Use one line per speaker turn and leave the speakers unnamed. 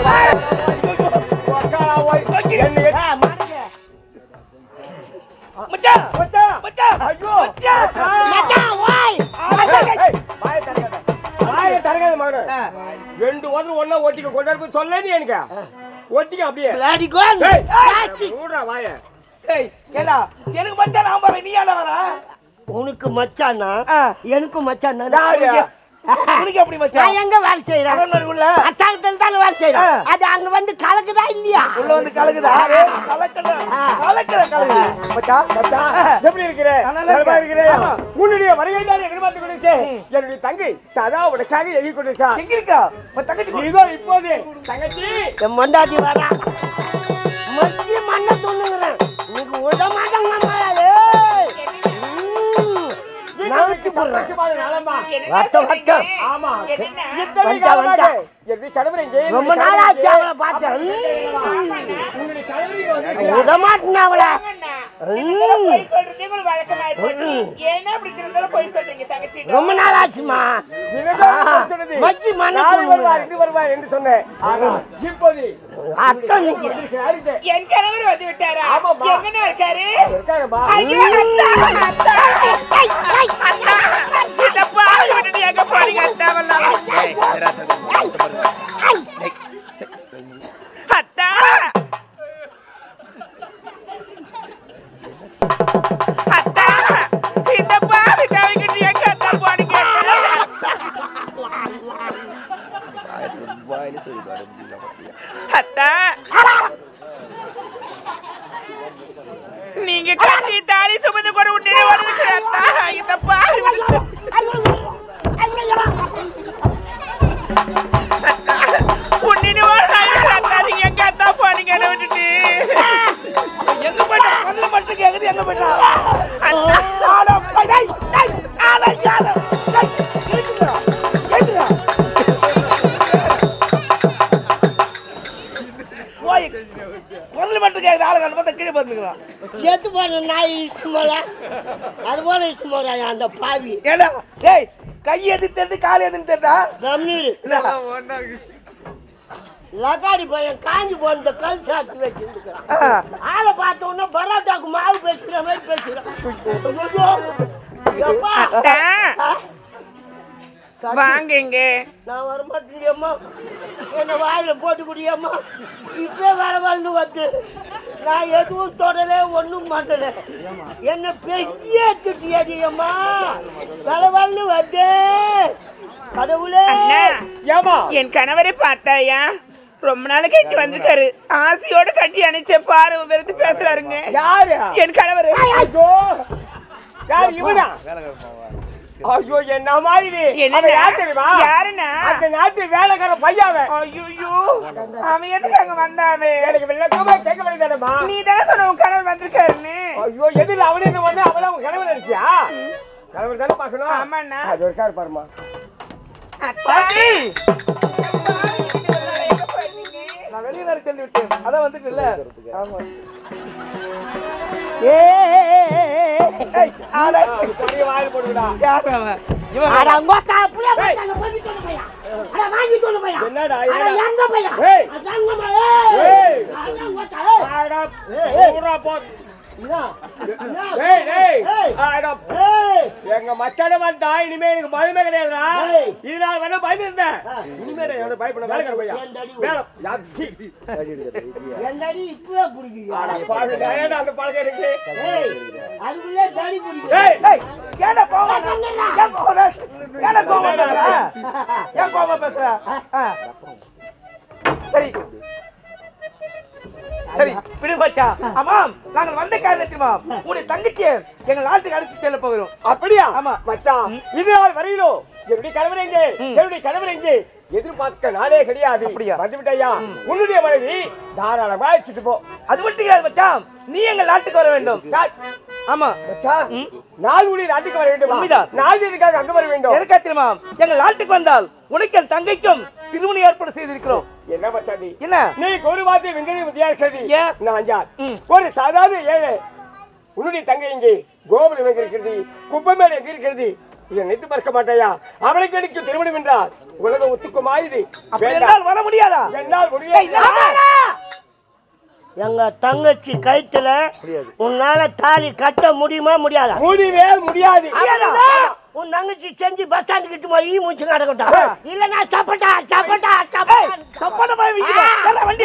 உக்காரா ஓய். என்ன எடு-
ஆ, மாடுங்க.
மச்சான்
மச்சான்.
மச்சான்
ஐயோ.
மச்சான்.
மச்சான், ஓய்.
ஏய், வாயை திறக்காத. வாயை திறக்காத மகனே. ரெண்டு வாரம் ஒண்ணா ஒட்டிக்க கொண்டாடு சொல்ல நீ எனக்கு ஒட்டிக்க அப்படியே
Bloody gun.
ஏய்,
Plastic.
மூடுறா வாயை
ஏய் ஏடா எனக்கு மச்சான் நான் பாரு நீ ஏன்டா வர
உனக்கு மச்சானா
ஆ.
எனக்கு மச்சான்
யாரு? உனக்கு எப்படி
நான்
மச்சான்
எங்க வேலை செய்யறேன்
அரண்மனைக்குள்ள
அரசாங்கத்தில் தான் வேலை செய்யறேன்
ஆ.
அது அங்க வந்து கலக்குதா இல்லையா
உள்ள வந்து கலக்குதா கலக்கல
ஆ.
கலக்கல கலக்கு மச்சான்
மச்சான், எப்படி இருக்கிற
நான் நல்லா
நலமா
இருக்கேன்.
இருக்கிறே
ஆமா.
உன்னுடைய வருகை தான் எதிர்பார்த்து கொண்டிருக்கேன் என்னுடைய தங்கை சதா உனக்காக எழுதி கொண்டிருக்கா
எங்க இருக்கா உன் தங்கச்சி கொடு.
இதோ இப்போது தங்கச்சி
என் மண்டாட்டி வரா மத்திய மண்ண தொண்ணுங்கிறேன் உனக்கு உத மாட்டேங்க நவுத்தி போடுறேன்
சந்தோஷமான நாளம்மா
வருத்தம் வருத்தம்
ஆமா
என்ன?
இத்தனை
வந்தா,
காலமாக
வந்தா.
என்னுடைய கணவர் எங்கே?
ரொம்ப
என்னுடைய
நாள்
கணவர்
ஆச்சு
எங்கே?
அவளை பார்த்தேன்.
உன்னுடைய கணவர் இங்க வந்திருக்கிறார்.
உத மாட்டேன் அவளை
ஆமாண்ணா. இதுக்கெல்லாம் பொய் சொல்றதே உங்களுக்கு வழக்கமாயி போச்சு. ஏன்னா அப்படி திருந்தாலும் பொய் சொல்றீங்க தங்கச்சிட்ட?
ரொம்ப நாள் ஆச்சுமா
தினந்தோறும் நான் சொன்னது,
மச்சி மண்ணை
நாளை
தொண்ணுங்க.
வருவார், இன்று வருவார் என்று சொன்னேன். ஆனால் இப்போது
அர்த்தம் நிக்கிறேன்
வந்திருக்கிறார் இங்கே.
என் கணவர் வந்து விட்டாரா
ஆமாம்மா.
எங்கண்ணா இருக்காரு
இருக்காங்கம்மா.
ஐயோ, அத்தா, அத்தா. அத்தா, இந்த பாவி விட்டுட்டு எங்க போறீங்க அத்தா வல்லாம? அத்தா அத்தா இந்த பாவி தவிக்கிட்டு எங்க அத்தா போனீங்க அத்தா நீங்க கட்டி தாலி சுமந்து கூட உடனே வருது அத்தா இந்த பாவி விட்டுட்டு உன்னினு அத்தா நீங்க எங்க அத்தா போனீங்க என்னை விட்டுட்டு
எங்க போயிட்டா கண்ணுல மட்டும் கேக்குது எங்க போயிட்டா
அத்தா
ஆடா போய் டேய் டேய் ஆடா யாரா டேய் கேக்குதா கேக்குதா போய் கண்ணுல மட்டும் கேக்குது ஆளு கண்டு பார்த்தா கீழே பார்த்துக்கிறான்
செத்து போன நாய் இஷ்டமோல அது போல இஷ்டமோல அந்த பாவி
ஏடா டேய் கை எது தெரிந்து கால் எதுன்னு தெரிந்தா
கம்னீர் லகாடி பையன் காஞ்சி போன கல் சாத்தி வச்சிருக்கிறான் ஆளை பார்த்த உடனே பரோட்டாக்கு மாவு பேசுற மாதிரி பேசுறான் ஐயோ, எப்பா?
அத்தா
ஆ? கத்தி,
வாங்க இங்க
நான் வரமாட்டேங்கம்மா என்ன வாயில போட்டு குடியம்மா இப்பே வேலை வாழ்ந்து வந்து நான் எதுவும் தொடல ஒண்ணும் மாட்டல என்ன பெரிய திட்டியாடியம்மா வேலை வாழ்ந்து வந்து கடவுளே
அண்ணா
ஏம்மா?
என் கணவரை பார்த்தாயா ரொம்ப நாள் கழிச்சு வந்திருக்காரு ஆசையோட கட்டி அணைச்ச பாரு வெறுத்து பேசுறாருங்க
யாரு?
என் கணவர்
ஐயோ! யார் இவனா? ஐயோ, என்னம்மா இது? அவன் யார் தெரியுமா?
யாருண்ணா
அந்த நாட்டு வேலைக்கார பையன் அவன்.
ஐயோ அவன் எதுக்கு அங்க வந்தாவே
எனக்கு விளக்கமா கேட்க வேண்டியதானம்மா?
நீ தானே சொன்ன உன் கணவர் வந்திருக்காருன்னு
ஐயோ எதிரில் அவனே இங்க வந்து அவள உன் கணவன் நினைச்சியா கணவர் தானே பார்க்கணும்
ஆமாண்ணா.
அது இருக்காரு பாருமா
அத்தா.
நான் வெளியே சென்று விட்டேன் அதான் வந்துட்டு இல்ல ஆமா
ஏ
ஏய் ஆடா
பொடிய வாயில் போடுடா
யார் அவன் இவன்
அட அங்கோத்தா புள்ள மாட்டாங்க பண்ணி சொல்ல பையா அட வாங்கி சொல்ல பையா
என்னடா,
அட
என்னடா?
எங்க பையா
ஏய்.
அட எங்க பையா ஏய்
ஏய்.
அட அங்கோத்தா ஏய்
ஆடா
ஏய், ஏய்.
ஊரா போ
என்ன என்ன
ஏய் டேய்
ஏய்.
ஆடா
ஏய்
எங்க மச்சான வந்தா இனிமே எனக்கு பயமே கிடையாதுடா
ஏய்.
இதனால வேணா பயந்து இருந்தேன் இனிமே நான் எவனும் பயப்பட வேலைக்கார பையா
என் தடி
வேலை யாச்சி
என்னடி இப்பவே பிடிக்குது
பாரு டயர்டா அந்த பழக்கம் இருக்கு
ஏய் அதுக்குள்ளே தடி பிடிக்குது
ஏய்
ஏய் ஏன்டா கோவம் ஏன் கோவம் ஏன்டா கோவம் பேசுற ஏன் கோவம் பேசுற ஆ. சரி சரி விடு மச்சான் ஆமாம் நாங்கள் வந்த காரணத்திமாம் உன்னை தங்கச்சி எங்கள் நாட்டுக்கு அழைத்து செல்ல போகிறோம்
அப்படியா
ஆமா.
மச்சான் இது நாள் வரையிலோ என்னுடைய கணவர் எங்கே என்னுடைய கணவர் எங்கே எதிர்பார்க்க நாளே கிடையாது
அப்படியா?
வந்து விட்டாயா உன்னுடைய மனைவி தாராளமா வச்சுட்டு போ
அது மட்டும் கிடையாது மச்சான் நீ எங்கள் நாட்டுக்கு வர வேண்டும்
நான்-
ஆமா
மச்சான் நாள் ஊழி நாட்டுக்கு வர வேண்டும்
உண்மைதான்.
நாள் எதுக்காக அங்க வர வேண்டும்
எதற்கா தெரியுமா எங்கள் நாட்டுக்கு வந்தால் உனக்கு என் தங்கைக்கும் திருமணம் ஏற்பாடு செய்திருக்கிறோம்
என்ன மச்சான் நீ
என்ன
நீ ஒரு வார்த்தை விந்தனை வித்தியா இருக்கிறது
ஏன்?
நான் யார்
ம்.
ஒரு சாதாரண ஏழை உன்னுடைய தங்கை எங்கே கோபுரம் எங்க இருக்கிறது குப்பமேடு எங்க இருக்கிறது இதை நினைத்து பார்க்க மாட்டாயா அவளுக்கு எனக்கு திருமணம் என்றால் உலகம் ஒத்துக்குமா இது
அப்படி
வேண்டாம்.
இருந்தால் வர முடியாதா
என்னால்
ஏய்,
முடியாது
இல்ல.
எங்க தங்கச்சி கழுத்துல உன்னால தாலி கட்ட முடியுமா முடியாதா
முடியவே முடியாது
அப்படின்னா, உன் தங்கச்சி செஞ்சு பஸ் ஸ்டாண்டு கிட்ட போய் ஈ மூச்சு கிடக்கட்டும் இல்ல நான் சப்பட்டா சப்பட்டா
ஏய்,
சப்பட்டா
சப்பான போய் விக்கிறேன். ஏறா வண்டி